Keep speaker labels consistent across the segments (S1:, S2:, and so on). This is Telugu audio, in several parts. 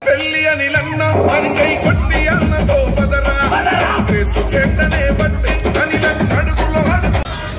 S1: పెళ్లి అని లన్నం అని కై కొట్టి అన్నతో పదరా క్రీస్తు చెడ్డనే బట్టి అనిలన్ అడుగులో అడుగు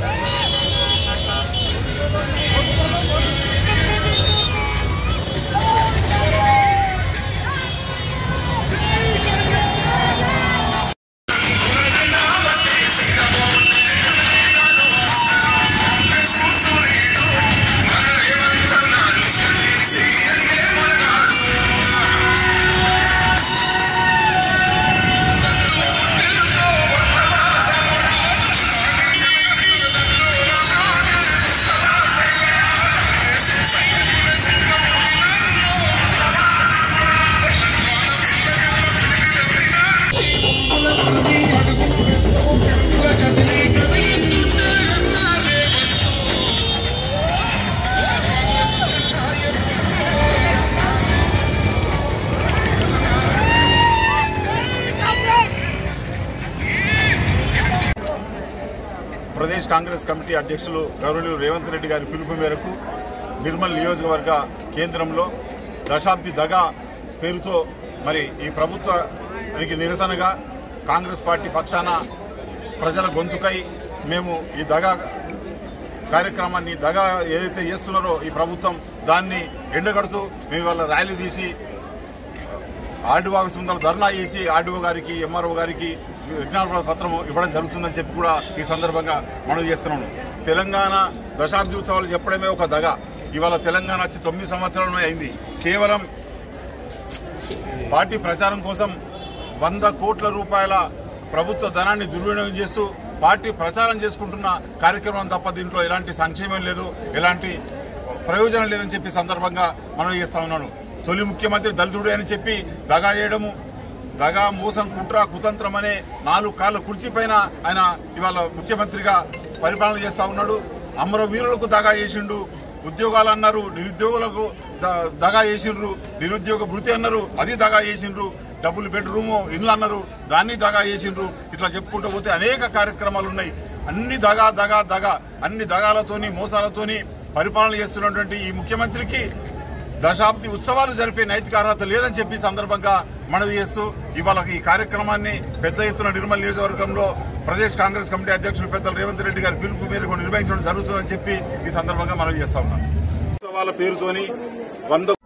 S2: ప్రదేశ్ కాంగ్రెస్ కమిటీ అధ్యక్షులు గౌరవనీయులు రేవంత్ రెడ్డి గారి పిలుపు మేరకు నిర్మల్ నియోజకవర్గ కేంద్రంలో దశాబ్ది దగా పేరుతో మరి ఈ ప్రభుత్వానికి నిరసనగా కాంగ్రెస్ పార్టీ పక్షాన ప్రజల గొంతుకై మేము ఈ దగా కార్యక్రమాన్ని దగా ఏదైతే చేస్తున్నారో ఈ ప్రభుత్వం దాన్ని ఎండగడుతూ మేము ఇవాళ ర్యాలీ తీసి ఆర్డీఓ ఆఫీస్ ముందర ధర్నా చేసి ఆర్డీఓ గారికి ఎంఆర్ఓ గారికి విజ్ఞాపన పత్రం ఇవ్వడం జరుగుతుందని చెప్పి కూడా ఈ సందర్భంగా మనం చేస్తున్నాను తెలంగాణ దశాబ్ది ఉత్సవాలు చెప్పడమే ఒక దగ ఇవాళ తెలంగాణ వచ్చి తొమ్మిది సంవత్సరాలనే అయింది కేవలం పార్టీ ప్రచారం కోసం వంద కోట్ల రూపాయల ప్రభుత్వ ధనాన్ని దుర్వినియోగం చేస్తూ పార్టీ ప్రచారం చేసుకుంటున్న కార్యక్రమం తప్ప దీంట్లో ఎలాంటి సంక్షేమం లేదు ఎలాంటి ప్రయోజనం లేదని చెప్పి సందర్భంగా మనం చేస్తా ఉన్నాను తొలి ముఖ్యమంత్రి దళితుడే అని చెప్పి దగా చేయడము దగా మోసం కుట్ర కుతంత్రం అనే నాలుగు కాళ్ళ కుర్చీ పైన ఆయన ఇవాళ ముఖ్యమంత్రిగా పరిపాలన చేస్తా ఉన్నాడు అమరవీరులకు దగా చేసిండు ఉద్యోగాలు అన్నారు నిరుద్యోగులకు ద- దగా చేసిండ్రు నిరుద్యోగ భృతి అన్నారు అది దగా చేసిండ్రు డబుల్ బెడ్రూమ్ ఇల్లు అన్నారు దాన్ని దగా చేసిండ్రు ఇట్లా చెప్పుకుంటూ పోతే అనేక కార్యక్రమాలు ఉన్నాయి అన్ని దగా దగా దగా అన్ని దగాలతోని మోసాలతోని పరిపాలన చేస్తున్నటువంటి ఈ ముఖ్యమంత్రికి దశాబ్ది ఉత్సవాలు జరిపే నైతిక అర్హత లేదని చెప్పి ఈ సందర్భంగా మనవి చేస్తూ ఇవాళ ఈ కార్యక్రమాన్ని పెద్ద ఎత్తున నిర్మల్ నియోజకవర్గంలో ప్రదేశ్ కాంగ్రెస్ కమిటీ అధ్యక్షులు పెద్దలు రేవంత్ రెడ్డి గారి పిలుపు మేరకు నిర్వహించడం జరుగుతుందని చెప్పి ఈ సందర్భంగా మనవి చేస్తా ఉన్నాం ఉత్సవాల పేరుతోని వంద